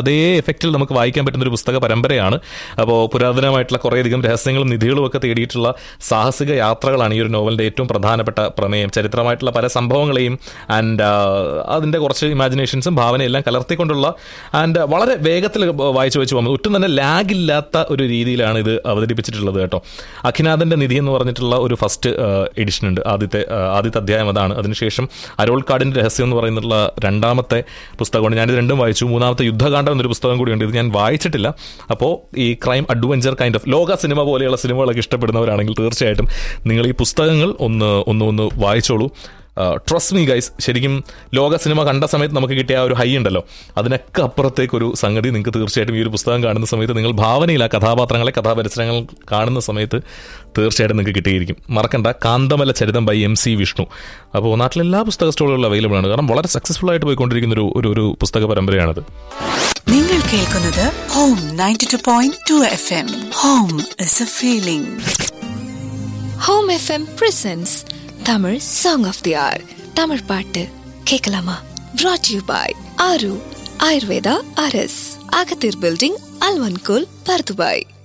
അതേ എഫക്റ്റിൽ നമുക്ക് വായിക്കാൻ പറ്റുന്ന ഒരു പുസ്തക പരമ്പരയാണ് അപ്പോൾ പുരാതനമായിട്ടുള്ള കുറേയധികം രഹസ്യങ്ങളും നിധികളും ഒക്കെ തേടിയിട്ടുള്ള സാഹസിക യാത്രകളാണ് ഈ ഒരു നോവലിന്റെ ഏറ്റവും പ്രധാനപ്പെട്ട പ്രമേയം ചരിത്രമായിട്ടുള്ള പല സംഭവങ്ങളെയും ആൻഡ് അതിന്റെ കുറച്ച് ഇമാജിനേഷൻസും ഭാവനയെല്ലാം കലർത്തിക്കൊണ്ടുള്ള ആൻഡ് വളരെ വേഗത്തിൽ വായിച്ചു വെച്ച് പോകുന്നത് ഒട്ടും തന്നെ ലാഗ് ഇല്ലാത്ത ഒരു രീതിയിലാണ് ഇത് അവതരിപ്പിച്ചിട്ടുള്ളത് കേട്ടോ അഖിനാഥന്റെ നിധി എന്ന് പറഞ്ഞിട്ടുള്ള ഒരു ഫസ്റ്റ് എഡിഷൻ ഉണ്ട് ആദ്യത്തെ ആ, ആദ്യത്തെ അധ്യായം അതാണ് അതിനുശേഷം അരോൾക്കാടിന്റെ രഹസ്യം എന്ന് പറയുന്നുള്ള രണ്ടാമത്തെ പുസ്തകമാണ് ഞാനിത് രണ്ടും വായിച്ചു മൂന്നാമത്തെ യുദ്ധകാന്ഡം എന്നൊരു പുസ്തകം കൂടിയുണ്ട് ഇത് ഞാൻ വായിച്ചിട്ടില്ല അപ്പോൾ ഈ crime adventure kind of Loka cinema പോലെയുള്ള സിനിമകളൊക്കെ ഇഷ്ടപ്പെടുന്നവരാണെങ്കിൽ തീർച്ചയായിട്ടും നിങ്ങൾ ഈ പുസ്തകങ്ങൾ ഒന്ന് ഒന്ന് ഒന്ന് വായിച്ചോളൂ ട്രസ്റ്റ് മീ ഗൈസ് ശരിക്കും ലോക സിനിമ കണ്ട സമയത്ത് നമുക്ക് കിട്ടിയ ആ ഒരു ഹൈ ഉണ്ടല്ലോ അതിനൊക്കെ അപ്പുറത്തേക്കൊരു സംഗതി നിങ്ങൾക്ക് തീർച്ചയായിട്ടും ഈ ഒരു പുസ്തകം കാണുന്ന സമയത്ത് നിങ്ങൾ ഭാവനയിൽ ആ കഥാപാത്രങ്ങളെ കഥാപരിസരങ്ങൾ കാണുന്ന സമയത്ത് തീർച്ചയായിട്ടും നിങ്ങൾക്ക് കിട്ടിയിരിക്കും മറക്കണ്ട കാന്തമല ചരിതം ബൈ എം സി വിഷ്ണു അപ്പോൾ നാട്ടിലെ എല്ലാ പുസ്തക സ്റ്റോറുകളിലും അവൈലബിൾ ആണ് കാരണം വളരെ സക്സസ്ഫുൾ ആയിട്ട് പോയിക്കൊണ്ടിരിക്കുന്ന ഒരു ഒരു ഒരു പുസ്തക പരമ്പരയാണത് നിങ്ങൾ കേൾക്കുന്നത് home ninety two point two F M home is a feeling home FM presents Tamil song of the hour Tamil பாட்டு கேட்கலாமா brought யூ பாய் ஆரு ஆயுர்வேதா அரஸ் அகத்தீர் பில்டிங் அல்வன்கோல் பர்துபாய்